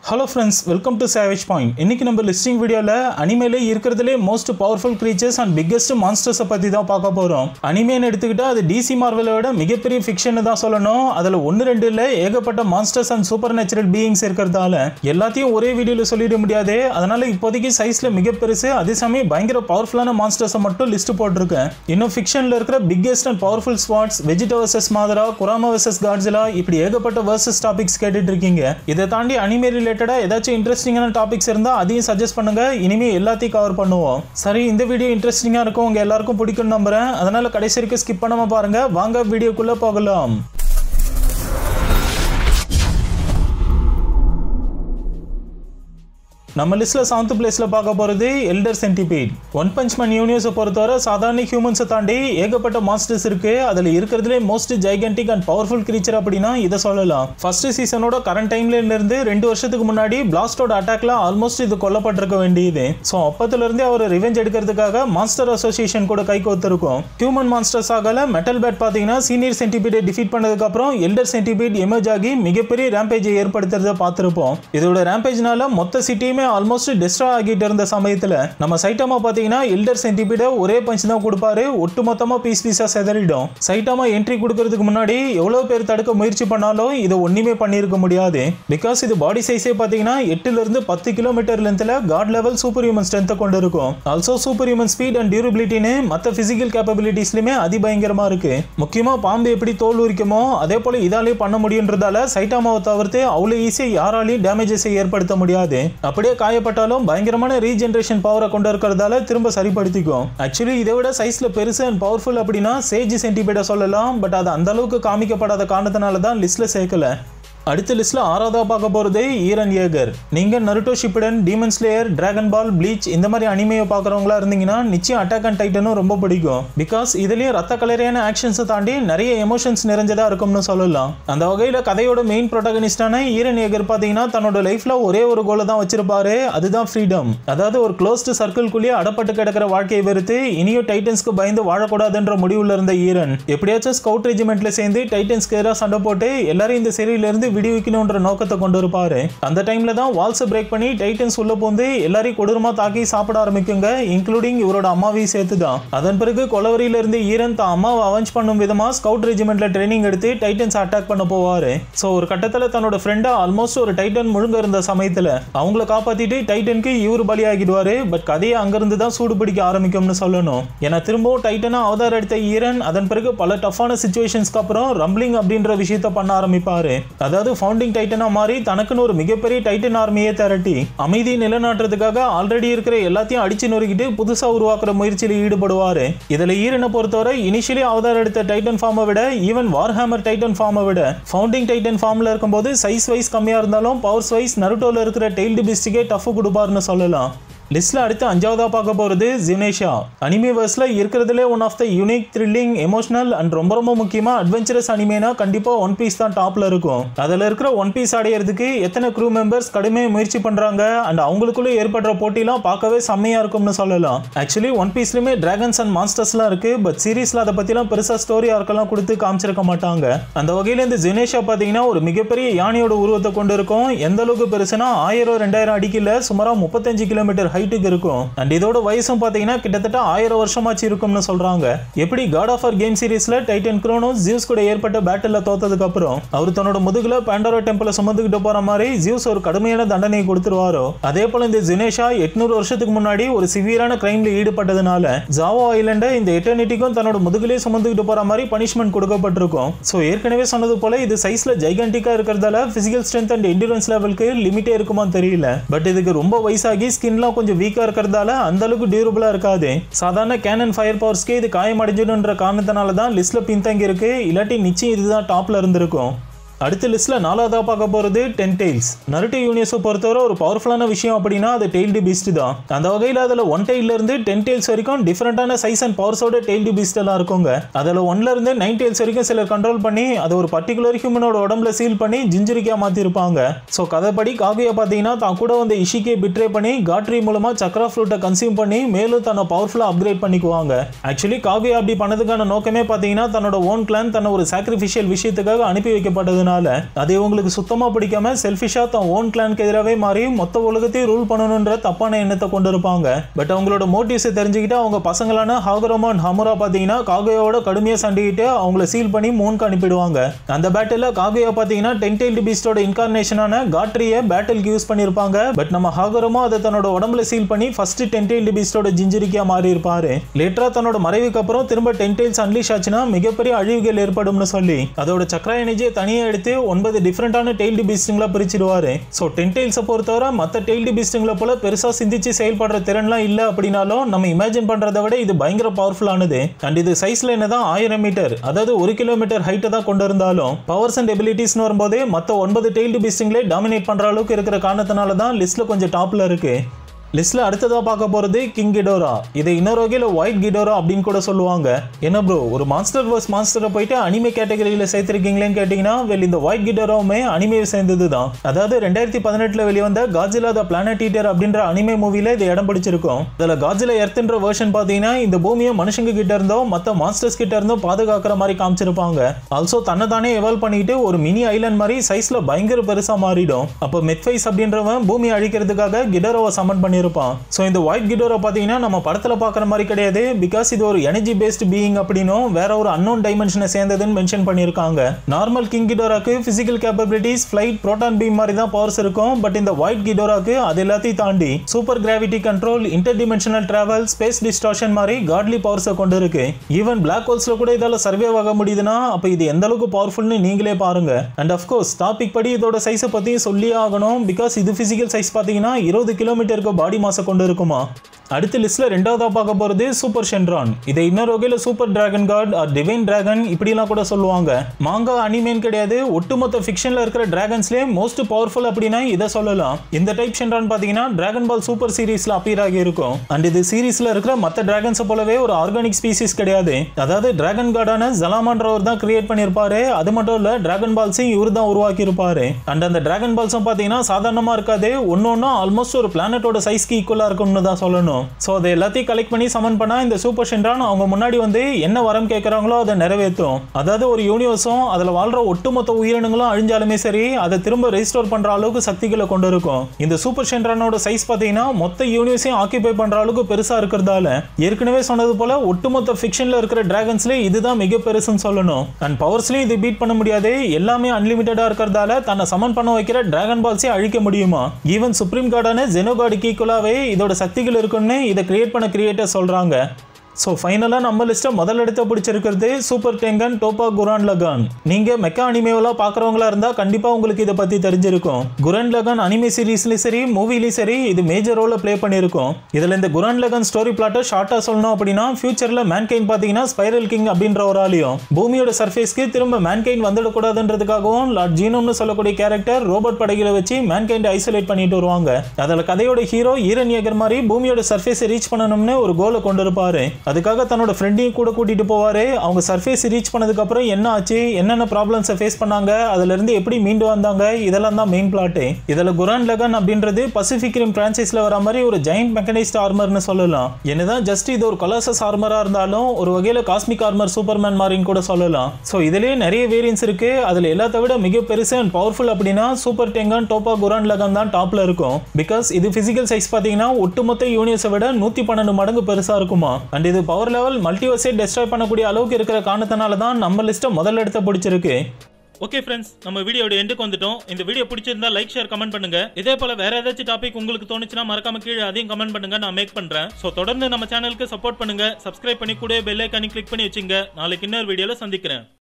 hello friends welcome to Savage Point இன்னைக்கு நம்ம listing வீடியோவில் அனிமேல இருக்கிறதுலே most powerful creatures and biggest மான்ஸ்டர்ஸை பற்றி தான் பார்க்க போகிறோம் அனிமேன்னு எடுத்துக்கிட்டா அது டிசி மார்வலை விட மிகப்பெரிய ஃபிக்ஷன் தான் சொல்லணும் அதில் ஒன்று ரெண்டு இல்லை ஏகப்பட்ட monsters and supernatural beings இருக்கிறதால எல்லாத்தையும் ஒரே வீடியோவில் சொல்லிட முடியாது அதனால இப்போதைக்கு சைஸில் மிக பெருசு அதே சமயம் பயங்கர பவர்ஃபுல்லான மான்ஸ்டர்ஸை மட்டும் லிஸ்ட் போட்டிருக்கேன் இன்னும் ஃபிக்ஷனில் இருக்கிற பிக்கெஸ்ட் அண்ட் பவர்ஃபுல் ஸ்வாட்ஸ் Vegeta versus Madara Kurama versus Godzilla இப்படி ஏகப்பட்ட வர்சஸ் டாபிக்ஸ் கேட்டுட்டு இருக்கீங்க இதை தாண்டி அனிமே ரிலேட்டடாக ஏதாச்சும் இன்ட்ரெஸ்டிங்கான டாபிக்ஸ் இருந்தால் அதையும் சஜஸ்ட் பண்ணுங்க இனிமேல் எல்லாத்தையும் கவர் பண்ணுவோம் சரி இந்த வீடியோ இன்ட்ரெஸ்டிங்காக இருக்கும் உங்கள் எல்லாருக்கும் பிடிக்கும்னு நம்புறேன் அதனால கடைசி வரைக்கும் ஸ்கிப் பண்ணாமல் பாருங்க வாங்க வீடியோக்குள்ளே போகலாம் நம்ம லிஸ்ட்ல செவன்த் பிளேஸ்ல பார்க்க போறது elder centipede One Punch Man யூனிவர்ஸை பொறுத்தவரை சாதாரண ஹியூமன்ஸை தாண்டி ஏகப்பட்ட மாஸ்டர்ஸ் இருக்கு அதுல இருக்கிறதுலே most gigantic and powerful creature அப்படின்னா இதை சொல்லலாம் ஃபர்ஸ்ட் சீசனோட கரண்ட் டைம்ல இருந்து ரெண்டு வருஷத்துக்கு முன்னாடி பிளாஸ்டோட அட்டாக்ல ஆல்மோஸ்ட் இது கொல்லப்பட்டிருக்க வேண்டியது ஸோ அப்பத்துல இருந்தே அவர் ரிவெஞ்ச் எடுக்கிறதுக்காக மாஸ்டர் அசோசியேஷன் கூட கை கோத்திருக்கும் ஹியூமன் மாஸ்டர்ஸ் ஆகல மெட்டல் பேட் பாத்தீங்கன்னா சீனியர் சென்டிபீடை டிஃபீட் பண்ணதுக்கு அப்புறம் எல்டர் சென்டிபீட் எமர்ஜ் ஆகி மிகப்பெரிய ரேம்பேஜை ஏற்படுத்துறத பார்த்திருப்போம் இதோட ரேம்பேஜ்னால மொத்த சிட்டியுமே ஆல்மோஸ்ட் டிஸ்ட்ராய் ஆகிட்டு இருந்த சமயத்துல நம்ம சைட்டாமா பாத்தீங்கன்னா எல்டர் சென்டிபீட ஒரே பஞ்ச் தான் கொடுப்பாரு ஒட்டு மொத்தமா பீஸ் பீஸா செதறிடும் சைட்டாமா என்ட்ரி கொடுக்கறதுக்கு முன்னாடி எவ்வளவு பேர் தடுக்க முயற்சி பண்ணாலும் இதை ஒண்ணுமே பண்ணியிருக்க முடியாது பிகாஸ் இது பாடி சைஸே பாத்தீங்கன்னா எட்டுல இருந்து பத்து கிலோமீட்டர் லென்த்ல காட் லெவல் சூப்பர் ஹியூமன் ஸ்ட்ரென்த்தை கொண்டு இருக்கும் also super human speed and டியூரபிலிட்டின்னு மற்ற பிசிக்கல் கேப்பபிலிட்டிஸ்லயுமே அதிபயங்கரமா இருக்கு முக்கியமா பாம்பு எப்படி தோல் உரிக்குமோ அதே போல இதாலே பண்ண முடியுன்றதால சைட்டாமாவை தவிர்த்து அவ்வளவு ஈஸியா யாராலையும் டேமேஜஸை ஏற்படுத்த முடியாது அப்படியே காயப்பட்டாலும் பயங்கரமான ரீஜென்ரேஷன் பவரை கொண்டு இருக்கிறதால திரும்ப சரிப்படுத்திக்கும் ஆக்சுவலி இதை விட சைஸ்ல பெருசு அண்ட் பவர்ஃபுல் அப்படின்னா சேஜ் சென்டிபீட சொல்லலாம் பட் அது அந்த அளவுக்கு காமிக்கப்படாத காரணத்தினால தான் லிஸ்ட்ல சேர்க்கல அடுத்த லிஸ்ட்ல ஆறாவதா பார்க்க போறது ஈரன் ஏகர் நீங்க Naruto Shippuden Demon Slayer Dragon Ball Bleach இந்த மாதிரி அனிமையை பார்க்குறவங்களா இருந்தீங்கன்னா நிச்சயம் அட்டாக் அண்ட் டைட்டனும் ரொம்ப பிடிக்கும் பிகாஸ் இதுலயும் ரத்த கலரியான ஆக்ஷன்ஸை தாண்டி நிறைய எமோஷன்ஸ் நிறைஞ்சதா இருக்கும்னு சொல்லலாம் அந்த வகையில கதையோட மெயின் ப்ரொட்டகனிஸ்டான ஈரன் ஏகர் பார்த்தீங்கன்னா தன்னோட லைஃப்ல ஒரே ஒரு கோலை தான் வச்சிருப்பாரு அதுதான் ஃப்ரீடம் அதாவது ஒரு க்ளோஸ்டு சர்க்கிள்குள்ளேயே அடப்பட்டு கிடக்கிற வாழ்க்கையை வெறுத்து இனியும் டைட்டன்ஸ்க்கு பயந்து வாழக்கூடாதுன்ற முடிவுல இருந்த ஈரன் எப்படியாச்சும் ஸ்கவுட் ரெஜிமெண்ட்ல சேர்ந்து டைட்டன்ஸ்க்கு எதிராக சண்டை போட்டு எல்லாரும் இந்த சிறையில இருந்து விடுவிக்கணும்ன்ற நோக்கத்தை கொண்டு இருப்பாரு அந்த டைம்ல தான் வால்ஸை பிரேக் பண்ணி டைட்டன்ஸ் உள்ள போந்து எல்லாரையும் கொடூரமா தாக்கி சாப்பிட ஆரம்பிக்குங்க இன்க்ளூடிங் இவரோட அம்மாவையும் சேர்த்து தான் அதன் பிறகு கொலவரியில இருந்து ஈரன் தான் அம்மாவை அவஞ்ச் பண்ணும் விதமா ஸ்கவுட் ரெஜிமெண்ட்ல ட்ரைனிங் எடுத்து டைட்டன்ஸ் அட்டாக் பண்ண போவாரு ஸோ ஒரு கட்டத்துல தன்னோட ஃப்ரெண்டா ஆல்மோஸ்ட் ஒரு டைட்டன் முழுங்க இருந்த சமயத்துல அவங்கள காப்பாத்திட்டு டைட்டனுக்கு இவர் பலியாகிடுவாரு பட் கதையை அங்கிருந்து தான் சூடு பிடிக்க ஆரம்பிக்கும்னு சொல்லணும் ஏன்னா திரும்பவும் டைட்டனா அவதாரம் எடுத்த ஈரன் அதன் பிறகு பல டஃப்பான சுச்சுவேஷன்ஸ்க்கு அப்புறம் ரம்பிளிங் அப்படின்ற விஷயத்த பண்ண ஆரம்பிப்பாரு அதாவது ஃபவுண்டிங் டைட்டனா மாறி தனக்குன்னு ஒரு மிகப்பெரிய டைட்டன் ஆர்மியை திரட்டி அமைதியை நிலைநாட்டுறதுக்காக ஆல்ரெடி இருக்கிற எல்லாத்தையும் அடிச்சு நொறுக்கிட்டு புதுசா உருவாக்குற முயற்சியில் ஈடுபடுவாரு இதுல ஈரனை பொறுத்தவரை இனிஷியலி அவதாரம் எடுத்த டைட்டன் ஃபார்மை விட ஈவன் வார்ஹேமர் டைட்டன் ஃபார்மை விட ஃபவுண்டிங் டைட்டன் ஃபார்ம்ல இருக்கும்போது சைஸ் வைஸ் கம்மியா இருந்தாலும் பவர்ஸ் வைஸ் நருட்டோல இருக்கிற டெய்ல்டு பிஸ்டிக்கே டஃப் கொடுப்பாருன்னு சொல்லலாம் லிஸ்ட்ல அடுத்து அஞ்சாவதா பார்க்க போறது ஜினேஷா அனிமேவர்ஸ்ல இருக்கிறதுலே one of the unique thrilling emotional and ரொம்ப ரொம்ப முக்கியமா அட்வென்ச்சரஸ் அனிமேனா கண்டிப்பா ஒன் பீஸ் தான் டாப்ல இருக்கும் அதுல இருக்கிற ஒன் பீஸ் அடையிறதுக்கு எத்தனை க்ரூ மெம்பர்ஸ் கடுமையாக முயற்சி பண்றாங்க அண்ட் அவங்களுக்குள்ள ஏற்படுற போட்டிலாம் பார்க்கவே செம்மையா இருக்கும்னு சொல்லலாம் ஆக்சுவலி ஒன் பீஸ்லயுமே டிராகன்ஸ் அண்ட் மான்ஸ்டர்ஸ்லாம் இருக்கு பட் சீரீஸ்ல அதை பத்திலாம் பெருசா ஸ்டோரி ஆர்க்கெல்லாம் கொடுத்து காமிச்சிருக்க மாட்டாங்க அந்த வகையில இந்த ஜினேஷா பாத்தீங்கன்னா ஒரு மிகப்பெரிய யானையோட உருவத்தை கொண்டு இருக்கும் எந்த அளவுக்கு பெருசுனா ஆயிரம் ரெண்டாயிரம் அடிக்கல சுமாரா முப்பத்தஞ்சு கிலோமீட்டர் ஹைட்டுக்கு இருக்கும் அண்ட் இதோட வயசும் பாத்தீங்கன்னா கிட்டத்தட்ட ஆயிரம் வருஷமாச்சு இருக்கும்னு சொல்றாங்க எப்படி காட் ஆஃப் ஆர் கேம் சீரீஸ்ல டைட்டன் குரோனோஸ் ஜியூஸ் கூட ஏற்பட்ட பேட்டில் தோத்ததுக்கு அப்புறம் அவர் தன்னோட முதுகுல பாண்டோரா டெம்பிள சுமந்துக்கிட்டு போற மாதிரி ஜியூஸ் ஒரு கடுமையான தண்டனையை கொடுத்துருவாரோ அதே போல இந்த ஜினேஷா எட்நூறு வருஷத்துக்கு முன்னாடி ஒரு சிவியரான கிரைம்ல ஈடுபட்டதுனால ஜாவோ ஐலண்ட இந்த எட்டர்னிட்டிக்கும் தன்னோட முதுகுலே சுமந்துக்கிட்டு போற மாதிரி பனிஷ்மெண்ட் கொடுக்கப்பட்டிருக்கும் ஸோ ஏற்கனவே சொன்னது போல இது சைஸ்ல ஜைகண்டிக்கா இருக்கிறதால பிசிக்கல் ஸ்ட்ரென்த் அண்ட் என்டூரன்ஸ் லெவலுக்கு லிமிட்டே இருக்குமான்னு தெரியல பட் இதுக்கு ரொம்ப வயசாகி ஸ்கின்லாம் கொஞ்சம் வீக்கா இருக்கிறதால அந்த அளவுக்கு டியூரபிளா இருக்காது சாதாரண கேனன் ஃபயர் பவர்ஸ்க்கே இது காயமடைஞ்சிடுன்ற காரணத்தினால தான் லிஸ்ட்ல பின்தங்கி இருக்கு இல்லாட்டி நிச்சயம் இதுதான் டாப்ல இருந்திருக்கும் அடுத்த லிஸ்ட்ல நாலாவதா பார்க்க போறது டென் டெய்ல்ஸ் நருட்டோ யூனிவர்ஸை பொறுத்தவரை ஒரு பவர்ஃபுல்லான விஷயம் அப்படின்னா அது டெய்ல்டு பீஸ்ட் தான் அந்த வகையில் அதில் ஒன் டெய்ல இருந்து டென் டெய்ல்ஸ் வரைக்கும் டிஃப்ரெண்டான சைஸ் அண்ட் பவர்ஸோட டெய்ல்டு பீஸ்ட் எல்லாம் இருக்குங்க அதில் ஒன்ல இருந்து நைன் டெய்ல்ஸ் வரைக்கும் சிலர் கண்ட்ரோல் பண்ணி அதை ஒரு பர்டிகுலர் ஹியூமனோட உடம்புல சீல் பண்ணி ஜிஞ்சரிக்கா மாத்தி இருப்பாங்க ஸோ கதைப்படி காகுயா பார்த்தீங்கன்னா தான் கூட வந்து இஷிக்கே பிட்ரே பண்ணி காட்ரி மூலமா சக்ரா ஃப்ளூட்டை கன்சியூம் பண்ணி மேலும் தன்னை பவர்ஃபுல்லாக அப்கிரேட் பண்ணிக்குவாங்க ஆக்சுவலி காகுயா அப்படி பண்ணதுக்கான நோக்கமே பார்த்தீங்கன்னா தன்னோட ஓன் கிளான் தன்னை ஒரு சாக்ரிஃபிஷியல் விஷயத்துக்காக அனுப்பி வைக்கப்பட்டதுனால இருந்ததுனால அது இவங்களுக்கு சுத்தமா பிடிக்காம செல்ஃபிஷா தன் ஓன் கிளானுக்கு எதிராகவே மாறி மொத்த உலகத்தையும் ரூல் பண்ணணுன்ற தப்பான எண்ணத்தை கொண்டு இருப்பாங்க பட் அவங்களோட மோட்டிவ்ஸை தெரிஞ்சுக்கிட்டு அவங்க பசங்களான ஹாகரோமா அண்ட் ஹமுரா பார்த்தீங்கன்னா காகோயோட கடுமையாக சண்டையிட்டு அவங்கள சீல் பண்ணி மூனுக்கு அனுப்பிடுவாங்க அந்த பேட்டில் காகோயா பார்த்தீங்கன்னா டென்டெயில்டு பீஸ்டோட இன்கார்னேஷனான காட்ரியை பேட்டிலுக்கு யூஸ் பண்ணியிருப்பாங்க பட் நம்ம ஹாகரோமா அதை தன்னோட உடம்புல சீல் பண்ணி ஃபர்ஸ்ட் டென்டெயில்டு பீஸ்டோட ஜிஞ்சிரிக்கியா மாறி இருப்பாரு லேட்டரா தன்னோட மறைவுக்கு அப்புறம் திரும்ப டென்டெயில்ஸ் அன்லீஷ் ஆச்சுன்னா மிகப்பெரிய அழிவுகள் ஏற்படும்னு சொல்லி அதோட சக்கர எனர்ஜியை தனியாக எடுத்து ஒன்பது டிஃப்ரெண்டான டெய்ல்டு பீஸ்டுங்களா பிரிச்சிடுவாரு ஸோ டென்டெயில்ஸை பொறுத்தவரை மற்ற டெய்ல்டு பீஸ்டுங்களை போல பெருசாக சிந்திச்சு செயல்படுற திறன்லாம் இல்லை அப்படின்னாலும் நம்ம இமேஜின் பண்றதை விட இது பயங்கர பவர்ஃபுல்லானது அண்ட் இது சைஸ்ல என்னதான் ஆயிரம் மீட்டர் அதாவது ஒரு கிலோமீட்டர் ஹைட்டை தான் கொண்டு இருந்தாலும் பவர்ஸ் அண்ட் எபிலிட்டிஸ்னு வரும்போது மற்ற ஒன்பது டெய்ல்டு பீஸ்டுங்களே டாமினேட் பண்ற அளவுக்கு இருக்கிற காரணத்தினால தான் லிஸ்ட்ல கொஞ்சம் டாப்ல இருக்கு லிஸ்ட்ல அடுத்ததா பார்க்க போறது கிங் கிடோரா இதை இன்னொரு வகையில் ஒயிட் கிடோரா அப்படின்னு கூட சொல்லுவாங்க என்ன ப்ரோ ஒரு மான்ஸ்டர் வர்ஸ் மான்ஸ்டரை போயிட்டு அனிமே கேட்டகரியில சேர்த்திருக்கீங்களேன்னு கேட்டீங்கன்னா வெல் இந்த ஒயிட் கிடோராவுமே அனிமே சேர்ந்தது தான் அதாவது ரெண்டாயிரத்தி பதினெட்டுல வெளிவந்த காஜிலா த பிளானட் ஈட்டர் அப்படின்ற அனிமே மூவில இது இடம் பிடிச்சிருக்கும் இதுல காஜிலா எர்த்ன்ற வெர்ஷன் பாத்தீங்கன்னா இந்த பூமியை மனுஷங்க கிட்ட இருந்தோ மத்த மான்ஸ்டர்ஸ் கிட்ட இருந்தோ பாதுகாக்கிற மாதிரி காமிச்சிருப்பாங்க ஆல்சோ தன்னை தானே எவால்வ் பண்ணிட்டு ஒரு மினி ஐலண்ட் மாதிரி சைஸ்ல பயங்கர பெருசா மாறிடும் அப்போ மெத்ஃபைஸ் அப்படின்றவன் பூமியை அழிக்கிறதுக்காக கிடோராவை சமன் பண்ணி பண்ணியிருப்பான் ஸோ இந்த ஒயிட் கிடோரை பார்த்தீங்கன்னா நம்ம படத்தில் பார்க்குற மாதிரி கிடையாது பிகாஸ் இது ஒரு எனர்ஜி பேஸ்ட் பீயிங் அப்படின்னும் வேற ஒரு அன்னோன் டைமென்ஷனை சேர்ந்ததுன்னு மென்ஷன் பண்ணியிருக்காங்க நார்மல் கிங் கிடோராக்கு physical capabilities flight proton beam மாதிரி தான் பவர்ஸ் இருக்கும் பட் இந்த ஒயிட் கிடோராக்கு அது எல்லாத்தையும் தாண்டி super gravity control interdimensional travel space distortion மாதிரி காட்லி பவர்ஸை கொண்டு இருக்கு ஈவன் பிளாக் ஹோல்ஸ்ல கூட இதால சர்வே ஆக முடியுதுன்னா அப்போ இது எந்த அளவுக்கு பவர்ஃபுல்னு நீங்களே பாருங்க அண்ட் அஃப்கோர்ஸ் டாபிக் படி இதோட சைஸை பற்றி சொல்லியே ஆகணும் பிகாஸ் இது ஃபிசிக்கல் சைஸ் பார்த்தீங்கன்னா இருபது கிலோமீட்டருக்கு பாடி மாசம் கொண்டு இருக்குமா அடுத்த லிஸ்ட்ல ரெண்டாவதா பார்க்க போறது சூப்பர் ஷென்ரான் இதை இன்னொரு வகையில super dragon god or divine dragon இப்படிலாம் கூட சொல்லுவாங்க மாங்கா அனிமேன் கிடையாது ஒட்டுமொத்த ஃபிக்ஷன்ல இருக்கிற டிராகன்ஸ்லேயே மோஸ்ட் பவர்ஃபுல் அப்படின்னா இதை சொல்லலாம் இந்த டைப் ஷென்ரான் பாத்தீங்கன்னா டிராகன் பால் சூப்பர் சீரீஸ்ல அப்பியர் ஆகி இருக்கும் அண்ட் இது சீரீஸ்ல இருக்கிற மற்ற டிராகன்ஸை போலவே ஒரு ஆர்கானிக் ஸ்பீசிஸ் கிடையாது அதாவது டிராகன் கார்டான ஜலாமான்றவர் தான் கிரியேட் பண்ணியிருப்பாரு அது மட்டும் இல்ல டிராகன் பால்ஸையும் இவர் தான் உருவாக்கி இருப்பாரு அண்ட் அந்த டிராகன் பால்ஸும் பாத்தீங்கன்னா சாதாரணமா இருக்காது ஒன்னு ஒன்னும் ஆல்மோஸ்ட் ஒரு பிளானட்டோட சைஸ்க்கு ஈக்குவலா இருக்கும்னு தான் சொல்லணும் ஸோ அதை எல்லாத்தையும் கலெக்ட் பண்ணி சமன் பண்ணா இந்த சூப்பர் ஷென்ரான் அவங்க முன்னாடி வந்து என்ன வரம் கேட்குறாங்களோ அதை நிறைவேற்றும் அதாவது ஒரு யூனிவர்ஸும் அதில் வாழ்ற ஒட்டுமொத்த உயிரினங்களும் அழிஞ்சாலுமே சரி அதை திரும்ப ரெஜிஸ்டோர் பண்ற அளவுக்கு சக்திகளை கொண்டு இருக்கும் இந்த சூப்பர் ஷென்ரானோட சைஸ் பார்த்தீங்கன்னா மொத்த யூனிவர்ஸையும் ஆக்கிபை பண்ற அளவுக்கு பெருசா இருக்கிறதால ஏற்கனவே சொன்னது போல ஒட்டுமொத்த ஃபிக்ஷன்ல இருக்கிற டிராகன்ஸ்ல இதுதான் மிக பெருசுன்னு சொல்லணும் அண்ட் பவர்ஸ்லயும் இது பீட் பண்ண முடியாது எல்லாமே அன்லிமிட்டடா இருக்கிறதால தன்னை சமன் பண்ண வைக்கிற டிராகன் பால்ஸை அழிக்க முடியுமா ஈவன் சுப்ரீம் கார்டான ஜெனோகார்டுக்கு ஈக்குவலாவே இதோட சக்திகள் இருக்குன்னு இதை கிரியேட் பண்ண கிரியேட்டர் சொல்றாங்க ஸோ ஃபைனலாக நம்ம லிஸ்ட்டை முதல் இடத்த பிடிச்சிருக்கிறது சூப்பர் டெங்கன் டோப்பா குரான் லகான் நீங்கள் மெக்கா அனிமேவெல்லாம் பார்க்குறவங்களா இருந்தால் கண்டிப்பாக உங்களுக்கு இதை பற்றி தெரிஞ்சிருக்கும் குரான் லகான் அனிமே சீரீஸ்லையும் சரி மூவிலையும் சரி இது மேஜர் ரோலை ப்ளே பண்ணியிருக்கும் இதில் இந்த குரான் லகான் ஸ்டோரி பிளாட்டை ஷார்ட்டாக சொல்லணும் அப்படின்னா ஃபியூச்சரில் மேன்கைன் பார்த்தீங்கன்னா ஸ்பைரல் கிங் அப்படின்ற ஒரு ஆளையும் பூமியோட சர்ஃபேஸ்க்கு திரும்ப மேன்கைன் வந்துடக்கூடாதுன்றதுக்காகவும் லார்ட் ஜீனோம்னு சொல்லக்கூடிய கேரக்டர் ரோபோட் படைகளை வச்சு மேன்கைண்டை ஐசோலேட் பண்ணிட்டு வருவாங்க அதில் கதையோட ஹீரோ ஈரன் ஏகர் மாதிரி பூமியோட சர்ஃபேஸை ரீச் பண்ணணும்னு ஒரு கோலை கொண்டு இருப்பாரு அதுக்காக தன்னோட ஃப்ரெண்டையும் கூட கூட்டிட்டு போவாரு அவங்க சர்ஃபேஸ் ரீச் பண்ணதுக்கு அப்புறம் என்ன ஆச்சு என்னென்ன ப்ராப்ளம்ஸை ஃபேஸ் பண்ணாங்க அதுல இருந்து எப்படி மீண்டு வந்தாங்க இதெல்லாம் தான் மெயின் பிளாட்டு இதில் குரான் லெகன் அப்படின்றது பசிபிக் ரிம் பிரான்சைஸ்ல வர மாதிரி ஒரு ஜெயிண்ட் மெக்கனைஸ்ட் ஆர்மர்னு சொல்லலாம் என்னதான் ஜஸ்ட் இது ஒரு கொலாசஸ் ஆர்மரா இருந்தாலும் ஒரு வகையில காஸ்மிக் ஆர்மர் சூப்பர்மேன் மாதிரின்னு கூட சொல்லலாம் ஸோ இதுலயே நிறைய வேரியன்ஸ் இருக்கு அதுல எல்லாத்த விட மிக பெருசு அண்ட் பவர்ஃபுல் அப்படின்னா super Tengen Toppa Gurren Lagann தான் டாப்ல இருக்கும் பிகாஸ் இது பிசிக்கல் சைஸ் பாத்தீங்கன்னா ஒட்டுமொத்த யூனிவர்ஸை விட நூத்தி பன்னெண்டு மடங்கு பெருசா இருக்குமா அண்ட் இது பவர் லெவல் மல்டிவர்ஸை டெஸ்ட்ராய் பண்ணக்கூடிய அளவுக்கு இருக்கிற காரணத்தினால தான் நம்ம லிஸ்ட்டை முதல் இடத்த பிடிச்சிருக்கு ஓகே ஃப்ரெண்ட்ஸ் நம்ம வீடியோட எண்டுக்கு வந்துட்டோம் இந்த வீடியோ பிடிச்சிருந்தா லைக் ஷேர் கமெண்ட் பண்ணுங்க இதே போல வேற ஏதாச்சும் டாபிக் உங்களுக்கு தோணுச்சுன்னா மறக்காம கீழே அதையும் கமெண்ட் பண்ணுங்க நான் மேக் பண்றேன் ஸோ தொடர்ந்து நம்ம சேனலுக்கு சப்போர்ட் பண்ணுங்க சப்ஸ்கிரைப் பண்ணி கூட பெல் ஐக்கானி கிளிக் பண்ணி வச்சுங்க நாளைக்கு இன்னொரு வீடியோல சந்திக்கிறேன்